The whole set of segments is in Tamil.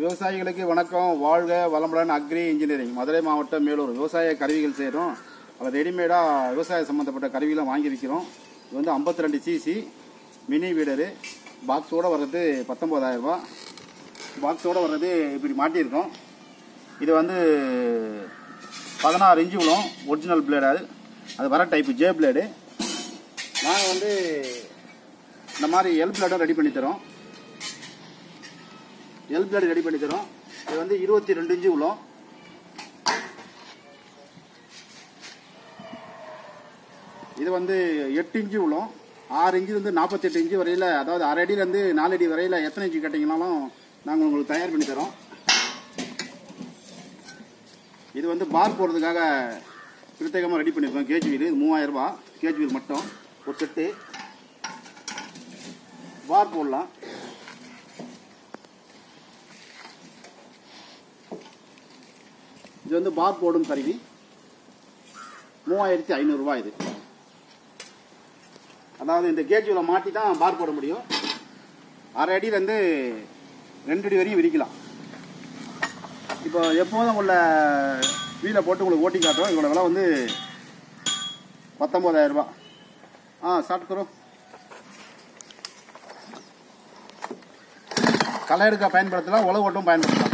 விவசாயிகளுக்கு வணக்கம் வாழ்க வளமுடன் அக்ரி இன்ஜினியரிங் மதுரை மாவட்டம் மேலூர் விவசாய கருவிகள் செய்கிறோம் அது ரெடிமேடாக விவசாய சம்மந்தப்பட்ட கருவிகளை வாங்கி விற்கிறோம் இது வந்து 52 ரெண்டு சிசி மினி வீடரு பாக்ஸோடு வர்றது 19000 ரூபாய் பாக்ஸோடு வர்றது இப்படி மாட்டியிருக்கோம் இது வந்து பதினாறு இன்ச்சு விழும் ஒரிஜினல் பிளேடு அது அது வர டைப்பு ஜே பிளேடு நாங்கள் வந்து இந்த மாதிரி எல் பிளேடும் ரெடி பண்ணி தரோம் எல் பிளேடு ரெடி பண்ணி தரோம் இது வந்து இருபத்தி ரெண்டு இன்ச்சு விழும் இது வந்து எட்டு இன்ச்சு விழும் ஆறு இன்ச்சு வந்து நாற்பத்தெட்டு இன்ச்சு வரையில் அதாவது அரை அடியிலேருந்து நாலு அடி வரையில் எத்தனை இன்ச்சு கேட்டிங்கனாலும் நாங்கள் உங்களுக்கு தயார் பண்ணி தரோம் இது வந்து பார் போடுறதுக்காக பிரத்யேகமாக ரெடி பண்ணியிருக்கோம் கேஜ் வீல் இது மூவாயிரம் ரூபாய் கேஜ் வீல் மட்டும் ஒரு செட்டு பார் போடலாம் இது வந்து பார் போடும் கருவி மூவாயிரத்தி ஐநூறுரூவா இது அதாவது இந்த கேஜுவில் மாட்டி தான் பார் போட முடியும் அரை அடியிலேருந்து ரெண்டு அடி வரையும் விரிக்கலாம் இப்போ எப்போதும் உள்ள வீலை போட்டு உங்களுக்கு ஓட்டி காட்டுறோம் இதோட விலை வந்து பத்தொம்போதாயிரம் ரூபாய் ஆ சாப்பிட்டுக்கிறோம் களை எடுக்க பயன்படுத்தலாம் உழவு ஓட்டும் பயன்படுத்தலாம்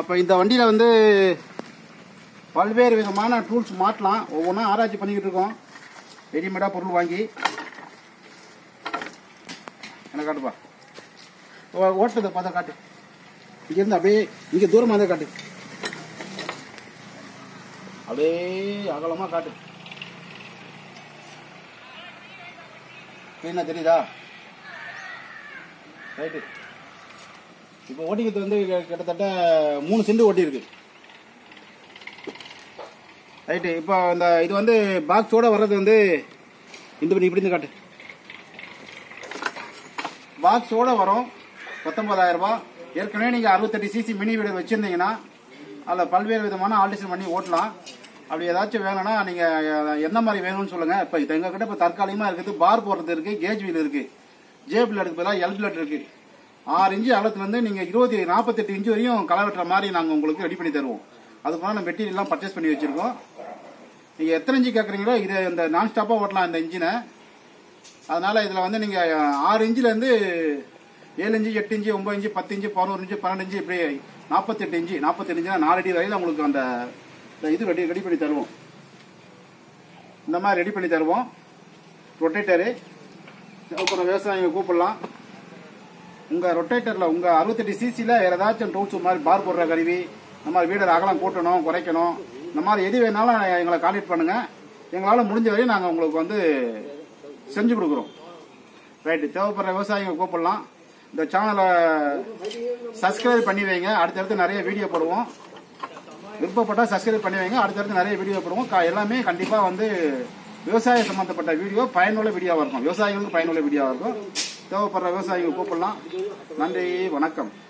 இப்போ இந்த வண்டியில் வந்து பல்வேறு விதமான டூல்ஸ் மாட்டலாம் ஒவ்வொன்றா ஆராய்ச்சி பண்ணிக்கிட்டு இருக்கோம் ரெடிமேடாக பொருள் வாங்கி என்ன காட்டுப்பா ஓ- ஓட்டுறதை பார்த்தா காட்டு இங்கேருந்து அப்படியே இங்கே தூரமாக இருந்தால் காட்டு அப்படியே அகலமாக காட்டு என்ன தெரியுதா ரைட்டு இப்போ ஓட்டிக்கிறது வந்து கி- கிட்டத்தட்ட மூணு செண்டு ஓட்டியிருக்கு ரைட்டு இப்போ இந்த இது வந்து பாக்ஸோட வர்றது வந்து இந்த இப்படி இப்படி இருந்து காட்டு பாக்ஸோட வரும் பத்தொன்பதாயிரம் ரூபாய் ஏற்கனவே நீங்கள் அறுபத்தெட்டு சிசி மினி வீடு வச்சுருந்தீங்கன்னா அதில் பல்வேறு விதமான ஆல்ட்ரேஷன் பண்ணி ஓட்டலாம் அப்படி ஏதாச்சும் வேணும்னா நீங்கள் என்ன மாதிரி வேணும்னு சொல்லுங்கள் இப்போ இது எங்ககிட்ட இப்போ தற்காலிகமாக இருக்குது பார் போடுறது இருக்குது கேஜ் வீல் இருக்குது ஜே பிளட் பதிலாக எல் பிளட் இருக்குது ஆறு இன்ச்சு அகலத்துலேருந்து நீங்கள் இருபத்தி நாற்பத்தெட்டு இன்ச்சு வரையும் களை வெட்டுற மாதிரி நாங்கள் உங்களுக்கு ரெடி பண்ணி தருவோம் அதுக்கு நம்ம மெட்டீரியல்லாம் பர்ச்சேஸ் பண்ணி வச்சுருக்கோம் நீங்கள் எத்தனை இன்ச்சு கேட்குறீங்களோ இதை இந்த நான் ஸ்டாப்பாக ஓட்டலாம் இந்த இன்ஜினை அதனால இதில் வந்து நீங்கள் ஆறு இன்ச்சிலேருந்து ஏழு இன்ச்சு எட்டு இன்ச்சு ஒம்பது இன்ச்சு பத்து இன்ச்சு பதினோரு இன்ச்சு பன்னெண்டு இன்ச்சு இப்படி நாற்பத்தெட்டு இன்ச்சு நாற்பத்தெட்டு இன்ச்சுனா நாலு அடி வரையில் உங்களுக்கு அந்த இந்த இது ரெடி ரெடி பண்ணி தருவோம் இந்த மாதிரி ரெடி பண்ணி தருவோம் ரொட்டேட்டரு அப்புறம் விவசாயிங்க கூப்பிடலாம் உங்கள் ரொட்டேட்டரில் உங்கள் அறுபத்தெட்டு சிசியில் வேறு ஏதாச்சும் டூல்ஸ் மாதிரி பார் போடுற கருவி இந்த மாதிரி வீடர் அகலம் கூட்டணும் குறைக்கணும் இந்த மாதிரி எது வேணாலும் எங்களை கான்டாக்ட் பண்ணுங்கள் எங்களால் முடிஞ்ச வரையும் நாங்கள் உங்களுக்கு வந்து செஞ்சு கொடுக்குறோம் ரைட்டு தேவைப்படுற விவசாயிங்க கூப்பிடலாம் இந்த சேனலை சப்ஸ்கிரைப் பண்ணி வைங்க அடுத்தடுத்து நிறைய வீடியோ போடுவோம் விருப்பப்பட்டால் சப்ஸ்கிரைப் பண்ணி வைங்க அடுத்தடுத்து நிறைய வீடியோ போடுவோம் க- எல்லாமே கண்டிப்பாக வந்து விவசாய சம்பந்தப்பட்ட வீடியோ பயனுள்ள வீடியோவாக இருக்கும் விவசாயிகளுக்கு பயனுள்ள வீடியோவாக இருக்கும் தேவைப்படுற விவசாயிகள் கூப்பிடலாம் நன்றி வணக்கம்